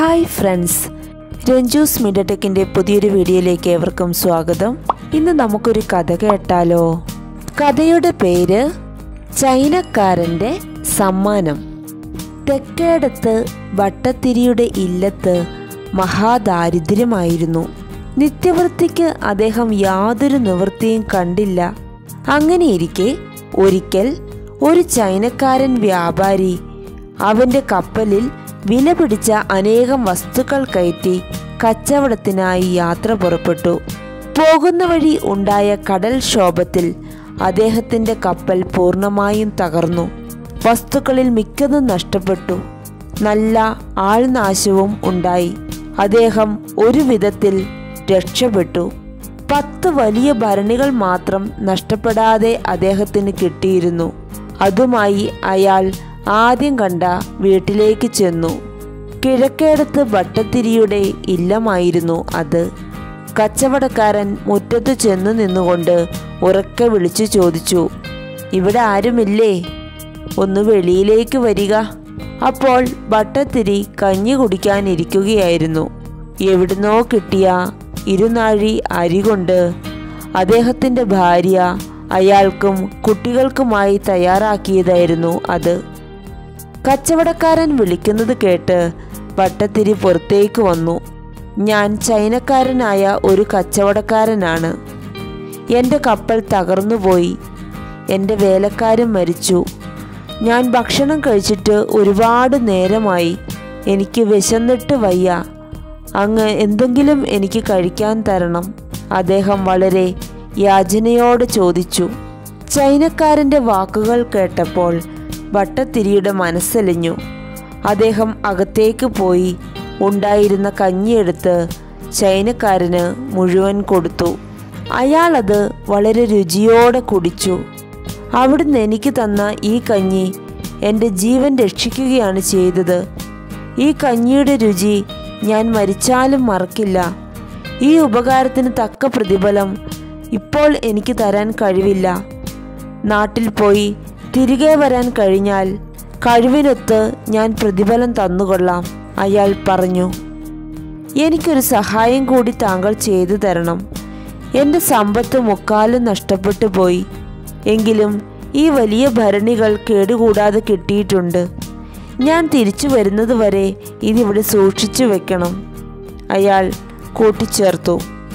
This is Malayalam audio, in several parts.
ഹായ് ഫ്രണ്ട്സ് രഞ്ജൂസ് മിഡടെക്കിൻ്റെ പുതിയൊരു വീഡിയോയിലേക്ക് ഏവർക്കും സ്വാഗതം ഇന്ന് നമുക്കൊരു കഥ കേട്ടാലോ കഥയുടെ പേര് ചൈനക്കാരൻ്റെ സമ്മാനം തെക്കേടത്ത് വട്ടത്തിരിയുടെ ഇല്ലത്ത് മഹാദാരിദ്ര്യമായിരുന്നു നിത്യവൃത്തിക്ക് അദ്ദേഹം യാതൊരു നിവൃത്തിയും കണ്ടില്ല അങ്ങനെയിരിക്കെ ഒരിക്കൽ ഒരു ചൈനക്കാരൻ വ്യാപാരി അവന്റെ കപ്പലിൽ വില പിടിച്ച അനേകം വസ്തുക്കൾ കയറ്റി കച്ചവടത്തിനായി യാത്ര പുറപ്പെട്ടു പോകുന്ന വഴി ഉണ്ടായ കടൽ ക്ഷോഭത്തിൽ അദ്ദേഹത്തിന്റെ കപ്പൽ പൂർണ്ണമായും തകർന്നു വസ്തുക്കളിൽ മിക്കതും നഷ്ടപ്പെട്ടു നല്ല ആൾനാശവും ഉണ്ടായി അദ്ദേഹം ഒരു വിധത്തിൽ രക്ഷപ്പെട്ടു പത്ത് വലിയ ഭരണികൾ മാത്രം നഷ്ടപ്പെടാതെ അദ്ദേഹത്തിന് കിട്ടിയിരുന്നു അതുമായി അയാൾ ആദ്യം കണ്ട വീട്ടിലേക്ക് ചെന്നു കിഴക്കേടത്ത് വട്ടത്തിരിയുടെ ഇല്ലമായിരുന്നു അത് കച്ചവടക്കാരൻ മുറ്റത്ത് ചെന്നു നിന്നുകൊണ്ട് ഉറക്കെ വിളിച്ചു ചോദിച്ചു ഇവിടെ ആരുമില്ലേ ഒന്ന് വെളിയിലേക്ക് വരിക അപ്പോൾ വട്ടത്തിരി കഞ്ഞി കുടിക്കാനിരിക്കുകയായിരുന്നു എവിടുന്നോ കിട്ടിയ ഇരുനാഴി അരി കൊണ്ട് അദ്ദേഹത്തിൻ്റെ ഭാര്യ അയാൾക്കും കുട്ടികൾക്കുമായി തയ്യാറാക്കിയതായിരുന്നു അത് കച്ചവടക്കാരൻ വിളിക്കുന്നത് കേട്ട് വട്ടത്തിരി പുറത്തേക്ക് വന്നു ഞാൻ ചൈനക്കാരനായ ഒരു കച്ചവടക്കാരനാണ് എൻ്റെ കപ്പൽ തകർന്നുപോയി എൻ്റെ വേലക്കാരൻ മരിച്ചു ഞാൻ ഭക്ഷണം കഴിച്ചിട്ട് ഒരുപാട് നേരമായി എനിക്ക് വിശന്നിട്ട് വയ്യ അങ്ങ് എന്തെങ്കിലും എനിക്ക് കഴിക്കാൻ തരണം അദ്ദേഹം വളരെ യാചനയോടെ ചോദിച്ചു ചൈനക്കാരൻ്റെ വാക്കുകൾ കേട്ടപ്പോൾ വട്ടത്തിരിയുടെ മനസ്സലിഞ്ഞു അദ്ദേഹം അകത്തേക്ക് പോയി ഉണ്ടായിരുന്ന കഞ്ഞിയെടുത്ത് ചൈനക്കാരന് മുഴുവൻ കൊടുത്തു അയാളത് വളരെ രുചിയോടെ കുടിച്ചു അവിടുന്ന് എനിക്ക് തന്ന ഈ കഞ്ഞി എൻ്റെ ജീവൻ രക്ഷിക്കുകയാണ് ചെയ്തത് ഈ കഞ്ഞിയുടെ രുചി ഞാൻ മരിച്ചാലും മറക്കില്ല ഈ ഉപകാരത്തിന് തക്ക പ്രതിഫലം ഇപ്പോൾ എനിക്ക് തരാൻ കഴിവില്ല നാട്ടിൽ പോയി തിരികെ വരാൻ കഴിഞ്ഞാൽ കഴിവിനൊത്ത് ഞാൻ പ്രതിഫലം തന്നുകൊള്ളാം അയാൾ പറഞ്ഞു എനിക്കൊരു സഹായം കൂടി താങ്കൾ ചെയ്തു തരണം എൻ്റെ സമ്പത്ത് മുക്കാലും നഷ്ടപ്പെട്ടു പോയി എങ്കിലും ഈ വലിയ ഭരണികൾ കേടുകൂടാതെ കിട്ടിയിട്ടുണ്ട് ഞാൻ തിരിച്ചു വരുന്നതുവരെ ഇതിവിടെ സൂക്ഷിച്ചു വെക്കണം അയാൾ കൂട്ടിച്ചേർത്തു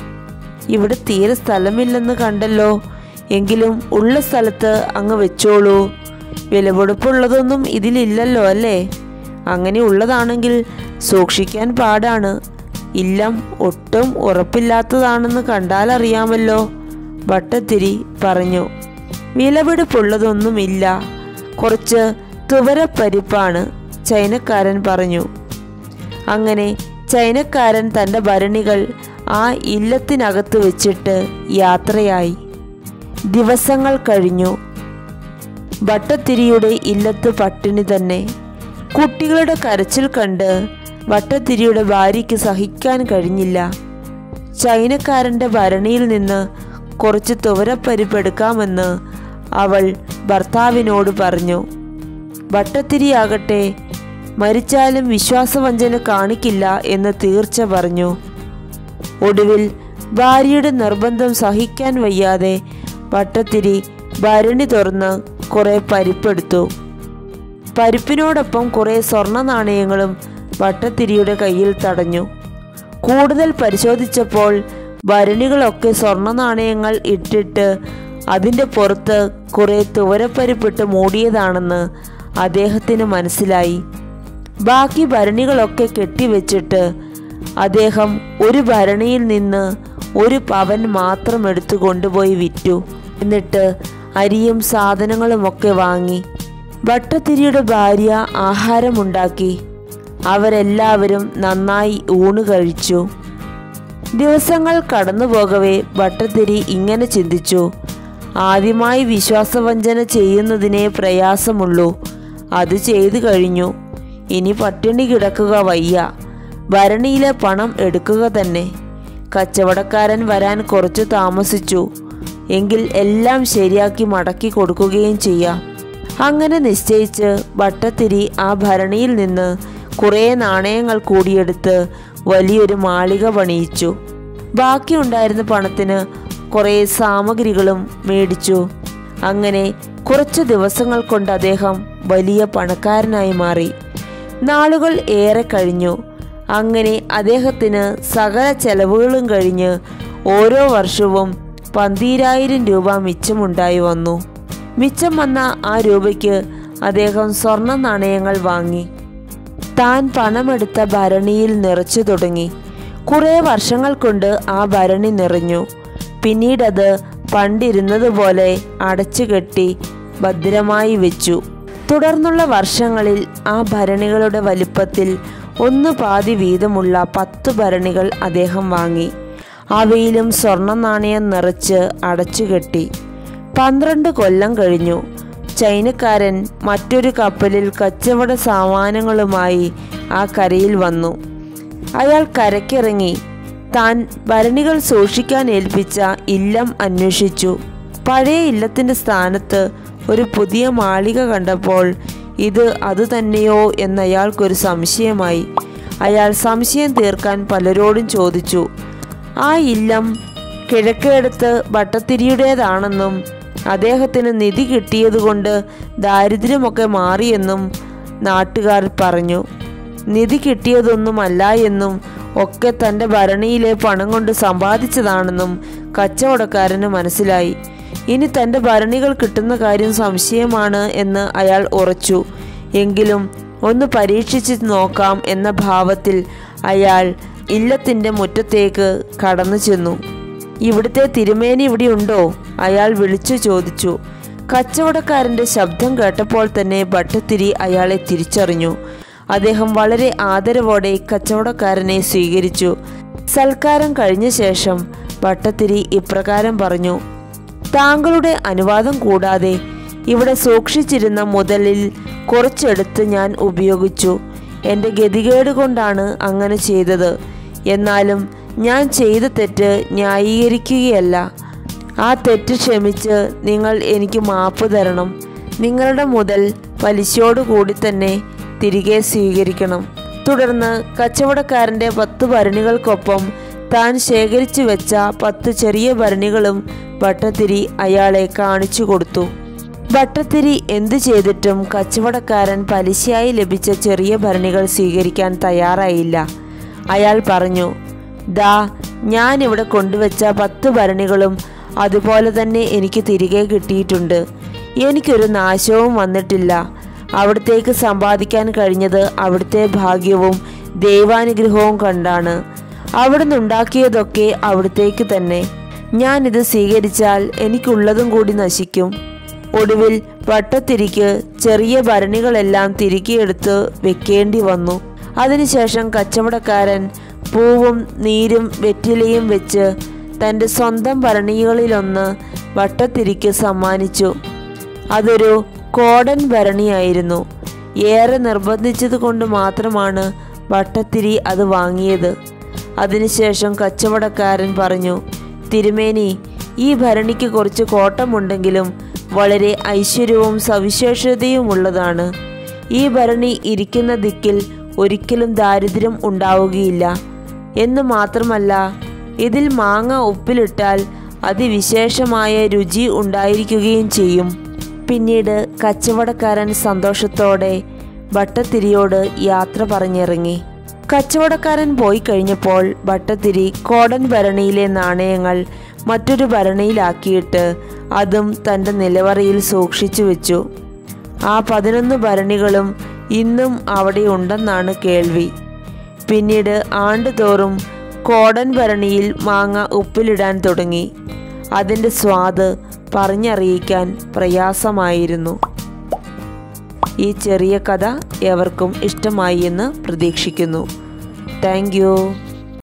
ഇവിടെ തീരെ സ്ഥലമില്ലെന്ന് കണ്ടല്ലോ എങ്കിലും ഉള്ള സ്ഥലത്ത് അങ്ങ് വെച്ചോളൂ വിലപിടിപ്പുള്ളതൊന്നും ഇതിലില്ലല്ലോ അല്ലേ അങ്ങനെ ഉള്ളതാണെങ്കിൽ സൂക്ഷിക്കാൻ പാടാണ് ഇല്ലം ഒട്ടും ഉറപ്പില്ലാത്തതാണെന്ന് കണ്ടാലറിയാമല്ലോ വട്ടത്തിരി പറഞ്ഞു വിലപിടിപ്പുള്ളതൊന്നുമില്ല കുറച്ച് തുവരപ്പരിപ്പാണ് ചൈനക്കാരൻ പറഞ്ഞു അങ്ങനെ ചൈനക്കാരൻ തൻ്റെ ഭരണികൾ ആ ഇല്ലത്തിനകത്ത് വെച്ചിട്ട് യാത്രയായി ദിവസങ്ങൾ കഴിഞ്ഞു വട്ടത്തിരിയുടെ ഇല്ലത്ത് പട്ടിണി തന്നെ കുട്ടികളുടെ കരച്ചിൽ കണ്ട് വട്ടത്തിരിയുടെ ഭാര്യയ്ക്ക് സഹിക്കാൻ കഴിഞ്ഞില്ല ചൈനക്കാരൻ്റെ ഭരണിയിൽ നിന്ന് കുറച്ച് തുവരപ്പരിപ്പെടുക്കാമെന്ന് അവൾ ഭർത്താവിനോട് പറഞ്ഞു വട്ടത്തിരിയാകട്ടെ മരിച്ചാലും വിശ്വാസവഞ്ചന കാണിക്കില്ല എന്ന് തീർച്ച പറഞ്ഞു ഒടുവിൽ ഭാര്യയുടെ നിർബന്ധം സഹിക്കാൻ വയ്യാതെ വട്ടത്തിരി ഭരണി തുറന്ന് കുറെ പരിപ്പെടുത്തു പരിപ്പിനോടൊപ്പം കുറെ സ്വർണ്ണ നാണയങ്ങളും വട്ടത്തിരിയുടെ കയ്യിൽ തടഞ്ഞു കൂടുതൽ പരിശോധിച്ചപ്പോൾ ഭരണികളൊക്കെ സ്വർണ്ണ നാണയങ്ങൾ ഇട്ടിട്ട് അതിൻ്റെ പുറത്ത് കുറെ തുവരപ്പരിപ്പിട്ട് മൂടിയതാണെന്ന് അദ്ദേഹത്തിന് മനസ്സിലായി ബാക്കി ഭരണികളൊക്കെ കെട്ടിവെച്ചിട്ട് അദ്ദേഹം ഒരു ഭരണിയിൽ നിന്ന് ഒരു പവൻ മാത്രം എടുത്തു കൊണ്ടുപോയി വിറ്റു എന്നിട്ട് അരിയും സാധനങ്ങളുമൊക്കെ വാങ്ങി വട്ടത്തിരിയുടെ ഭാര്യ ആഹാരമുണ്ടാക്കി അവരെല്ലാവരും നന്നായി ഊണ് കഴിച്ചു ദിവസങ്ങൾ കടന്നുപോകവേ വട്ടത്തിരി ഇങ്ങനെ ചിന്തിച്ചു ആദ്യമായി വിശ്വാസവഞ്ചന ചെയ്യുന്നതിനെ പ്രയാസമുള്ളൂ അത് ചെയ്തു കഴിഞ്ഞു ഇനി പട്ടിണി കിടക്കുക വയ്യ ഭരണിയിലെ പണം എടുക്കുക തന്നെ കച്ചവടക്കാരൻ വരാൻ കുറച്ചു താമസിച്ചു എങ്കിൽ എല്ലാം ശരിയാക്കി മടക്കി കൊടുക്കുകയും ചെയ്യാം അങ്ങനെ നിശ്ചയിച്ച് വട്ടത്തിരി ആ ഭരണിയിൽ നിന്ന് കുറേ നാണയങ്ങൾ കൂടിയെടുത്ത് വലിയൊരു മാളിക പണിയിച്ചു ബാക്കിയുണ്ടായിരുന്ന പണത്തിന് കുറേ സാമഗ്രികളും മേടിച്ചു അങ്ങനെ കുറച്ച് ദിവസങ്ങൾ കൊണ്ട് അദ്ദേഹം വലിയ പണക്കാരനായി മാറി നാളുകൾ ഏറെ കഴിഞ്ഞു അങ്ങനെ അദ്ദേഹത്തിന് സകല ചെലവുകളും കഴിഞ്ഞ് ഓരോ വർഷവും പന്തീരായിരം രൂപ മിച്ചമുണ്ടായി വന്നു മിച്ചം വന്ന ആ രൂപയ്ക്ക് അദ്ദേഹം സ്വർണ്ണ നാണയങ്ങൾ വാങ്ങി താൻ പണമെടുത്ത ഭരണിയിൽ നിറച്ചു തുടങ്ങി കുറേ വർഷങ്ങൾ കൊണ്ട് ആ ഭരണി നിറഞ്ഞു പിന്നീടത് പണ്ടിരുന്നതുപോലെ അടച്ചു കെട്ടി ഭദ്രമായി വെച്ചു തുടർന്നുള്ള വർഷങ്ങളിൽ ആ ഭരണികളുടെ വലിപ്പത്തിൽ ഒന്ന് പാതി വീതമുള്ള പത്ത് ഭരണികൾ അദ്ദേഹം വാങ്ങി അവയിലും സ്വർണ്ണ നാണയം നിറച്ച് അടച്ചുകെട്ടി പന്ത്രണ്ട് കൊല്ലം കഴിഞ്ഞു ചൈനക്കാരൻ മറ്റൊരു കപ്പലിൽ കച്ചവട സാമാനങ്ങളുമായി ആ കരയിൽ വന്നു അയാൾ കരക്കിറങ്ങി താൻ ഭരണികൾ സൂക്ഷിക്കാൻ ഏൽപ്പിച്ച ഇല്ലം അന്വേഷിച്ചു പഴയ ഇല്ലത്തിൻ്റെ സ്ഥാനത്ത് ഒരു പുതിയ മാളിക കണ്ടപ്പോൾ ഇത് അതുതന്നെയോ എന്നയാൾക്കൊരു സംശയമായി അയാൾ സംശയം തീർക്കാൻ പലരോടും ചോദിച്ചു ആ ഇല്ലം കിഴക്കേടത്ത് ഭട്ടത്തിരിയുടേതാണെന്നും അദ്ദേഹത്തിന് നിധി കിട്ടിയതുകൊണ്ട് ദാരിദ്ര്യമൊക്കെ മാറിയെന്നും നാട്ടുകാർ പറഞ്ഞു നിധി കിട്ടിയതൊന്നുമല്ല എന്നും ഒക്കെ തൻ്റെ ഭരണിയിലെ പണം കൊണ്ട് സമ്പാദിച്ചതാണെന്നും കച്ചവടക്കാരന് മനസ്സിലായി ഇനി തൻ്റെ ഭരണികൾ കിട്ടുന്ന കാര്യം സംശയമാണ് എന്ന് അയാൾ ഉറച്ചു എങ്കിലും ഒന്ന് പരീക്ഷിച്ച് നോക്കാം എന്ന ഭാവത്തിൽ അയാൾ ഇല്ലത്തിൻ്റെ മുറ്റത്തേക്ക് കടന്നു ചെന്നു ഇവിടുത്തെ തിരുമേനി ഇവിടെ ഉണ്ടോ അയാൾ വിളിച്ചു ചോദിച്ചു കച്ചവടക്കാരൻ്റെ ശബ്ദം കേട്ടപ്പോൾ തന്നെ ഭട്ടത്തിരി അയാളെ തിരിച്ചറിഞ്ഞു അദ്ദേഹം വളരെ ആദരവോടെ കച്ചവടക്കാരനെ സ്വീകരിച്ചു സൽക്കാരം കഴിഞ്ഞ ശേഷം ഭട്ടത്തിരി ഇപ്രകാരം പറഞ്ഞു താങ്കളുടെ അനുവാദം കൂടാതെ ഇവിടെ സൂക്ഷിച്ചിരുന്ന മുതലിൽ കുറച്ചെടുത്ത് ഞാൻ ഉപയോഗിച്ചു എൻ്റെ ഗതികേട് കൊണ്ടാണ് അങ്ങനെ ചെയ്തത് എന്നാലും ഞാൻ ചെയ്ത തെറ്റ് ന്യായീകരിക്കുകയല്ല ആ തെറ്റ് ക്ഷമിച്ച് നിങ്ങൾ എനിക്ക് മാപ്പ് തരണം നിങ്ങളുടെ മുതൽ പലിശയോടുകൂടി തന്നെ തിരികെ സ്വീകരിക്കണം തുടർന്ന് കച്ചവടക്കാരൻ്റെ പത്ത് ഭരണികൾക്കൊപ്പം താൻ ശേഖരിച്ചു വെച്ച പത്ത് ചെറിയ ഭരണികളും ഭട്ടത്തിരി അയാളെ കാണിച്ചു കൊടുത്തു ഭട്ടത്തിരി എന്തു ചെയ്തിട്ടും കച്ചവടക്കാരൻ പലിശയായി ലഭിച്ച ചെറിയ ഭരണികൾ സ്വീകരിക്കാൻ തയ്യാറായില്ല അയാൾ പറഞ്ഞു ദാ ഞാൻ ഇവിടെ കൊണ്ടുവച്ച പത്ത് ഭരണികളും അതുപോലെ തന്നെ എനിക്ക് തിരികെ കിട്ടിയിട്ടുണ്ട് എനിക്കൊരു നാശവും വന്നിട്ടില്ല അവിടത്തേക്ക് സമ്പാദിക്കാൻ കഴിഞ്ഞത് അവിടുത്തെ ഭാഗ്യവും ദൈവാനുഗ്രഹവും കണ്ടാണ് അവിടുന്ന് ഉണ്ടാക്കിയതൊക്കെ അവിടത്തേക്ക് തന്നെ ഞാനിത് സ്വീകരിച്ചാൽ എനിക്കുള്ളതും കൂടി നശിക്കും ഒടുവിൽ വട്ടത്തിരിക്ക് ചെറിയ ഭരണികളെല്ലാം തിരികെ എടുത്ത് വെക്കേണ്ടി വന്നു അതിനുശേഷം കച്ചവടക്കാരൻ പൂവും നീരും വെറ്റിലയും വെച്ച് തൻ്റെ സ്വന്തം ഭരണികളിലൊന്ന് വട്ടത്തിരിക്ക് സമ്മാനിച്ചു അതൊരു കോടൻ ഭരണിയായിരുന്നു ഏറെ നിർബന്ധിച്ചത് കൊണ്ട് മാത്രമാണ് വട്ടത്തിരി അത് വാങ്ങിയത് അതിനുശേഷം കച്ചവടക്കാരൻ പറഞ്ഞു തിരുമേനി ഈ ഭരണിക്ക് കുറച്ച് കോട്ടമുണ്ടെങ്കിലും വളരെ ഐശ്വര്യവും സവിശേഷതയുമുള്ളതാണ് ഈ ഭരണി ഇരിക്കുന്ന ദിക്കിൽ ഒരിക്കലും ദാരിദ്ര്യം ഉണ്ടാവുകയില്ല എന്ന് മാത്രമല്ല ഇതിൽ മാങ്ങ ഉപ്പിലിട്ടാൽ അതിവിശേഷമായ രുചി ഉണ്ടായിരിക്കുകയും ചെയ്യും പിന്നീട് കച്ചവടക്കാരൻ സന്തോഷത്തോടെ ഭട്ടത്തിരിയോട് യാത്ര പറഞ്ഞിറങ്ങി കച്ചവടക്കാരൻ പോയി കഴിഞ്ഞപ്പോൾ ഭട്ടത്തിരി കോടൻ ഭരണിയിലെ നാണയങ്ങൾ മറ്റൊരു ഭരണിയിലാക്കിയിട്ട് അതും തൻ്റെ നിലവറയിൽ സൂക്ഷിച്ചു വെച്ചു ആ പതിനൊന്ന് ഭരണികളും ഇന്നും അവിടെ ഉണ്ടെന്നാണ് കേൾവി പിന്നീട് ആണ്ടുതോറും കോടൻ ഭരണിയിൽ മാങ്ങ ഉപ്പിലിടാൻ തുടങ്ങി അതിൻ്റെ സ്വാദ് പറഞ്ഞറിയിക്കാൻ പ്രയാസമായിരുന്നു ഈ ചെറിയ കഥ എവർക്കും ഇഷ്ടമായി എന്ന് പ്രതീക്ഷിക്കുന്നു താങ്ക്